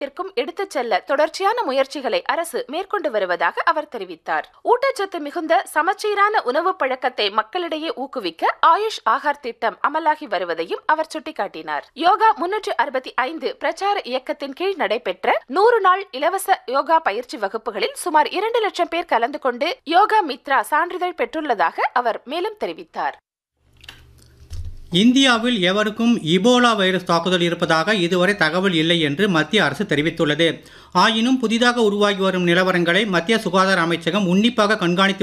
க்கும் எடுத்துச் செல்ல தொடர்ச்சியான முயற்சிகளை அரசு மேற்கொண்டு வருவதாக அவர் தெரிவித்தார் ஊட்டச்சத்து மிகுந்த சமச்சீரான உணவு பழக்கத்தை மக்களிடையே ஊக்குவிக்க ஆயுஷ் ஆகார் திட்டம் அமலாகி வருவதையும் அவர் சுட்டிக்காட்டினார் யோகா முன்னூற்று அறுபத்தி ஐந்து பிரச்சார இயக்கத்தின் கீழ் நடைபெற்ற நூறு நாள் இலவச யோகா பயிற்சி வகுப்புகளில் சுமார் இரண்டு லட்சம் பேர் கலந்து கொண்டு யோகா மித்ரா சான்றிதழ் பெற்றுள்ளதாக அவர் மேலும் தெரிவித்தார் இந்தியாவில் எவருக்கும் இபோலா வைரஸ் தாக்குதல் இருப்பதாக இதுவரை தகவல் இல்லை என்று மத்திய அரசு தெரிவித்துள்ளது ஆயினும் புதிதாக உருவாகி வரும் நிலவரங்களை மத்திய சுகாதார அமைச்சகம் உன்னிப்பாக கண்காணித்து